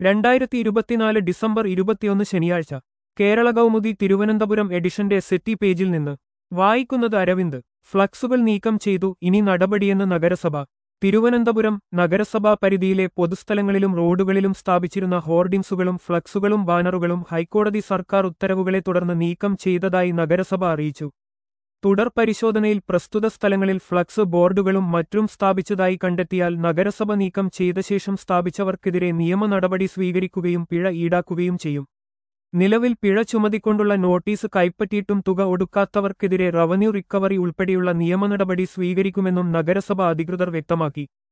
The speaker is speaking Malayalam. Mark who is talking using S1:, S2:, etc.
S1: രണ്ടായിരത്തി ഇരുപത്തിനാല് ഡിസംബർ ഇരുപത്തിയൊന്ന് ശനിയാഴ്ച കേരള കൗമുദി തിരുവനന്തപുരം എഡിഷന്റെ സെറ്റി പേജിൽ നിന്ന് വായിക്കുന്നത് അരവിന്ദ് ഫ്ലക്സുകൾ നീക്കം ചെയ്തു ഇനി നടപടിയെന്ന് നഗരസഭ തിരുവനന്തപുരം നഗരസഭാ പരിധിയിലെ പൊതുസ്ഥലങ്ങളിലും റോഡുകളിലും സ്ഥാപിച്ചിരുന്ന ഹോർഡിംഗ്സുകളും ഫ്ലക്സുകളും ബാനറുകളും ഹൈക്കോടതി സർക്കാർ ഉത്തരവുകളെ തുടർന്ന് നീക്കം ചെയ്തതായി നഗരസഭ അറിയിച്ചു തുടർ പരിശോധനയിൽ പ്രസ്തുത സ്ഥലങ്ങളിൽ ഫ്ലക്സ് ബോർഡുകളും മറ്റും സ്ഥാപിച്ചതായി കണ്ടെത്തിയാൽ നഗരസഭ നീക്കം ചെയ്ത ശേഷം സ്ഥാപിച്ചവർക്കെതിരെ നിയമ നടപടി സ്വീകരിക്കുകയും പിഴ ഈടാക്കുകയും ചെയ്യും നിലവിൽ പിഴ ചുമതിക്കൊണ്ടുള്ള നോട്ടീസ് കൈപ്പറ്റിയിട്ടും തുക ഒടുക്കാത്തവർക്കെതിരെ റവന്യൂ റിക്കവറി ഉൾപ്പെടെയുള്ള നിയമനടപടി സ്വീകരിക്കുമെന്നും നഗരസഭ അധികൃതർ വ്യക്തമാക്കി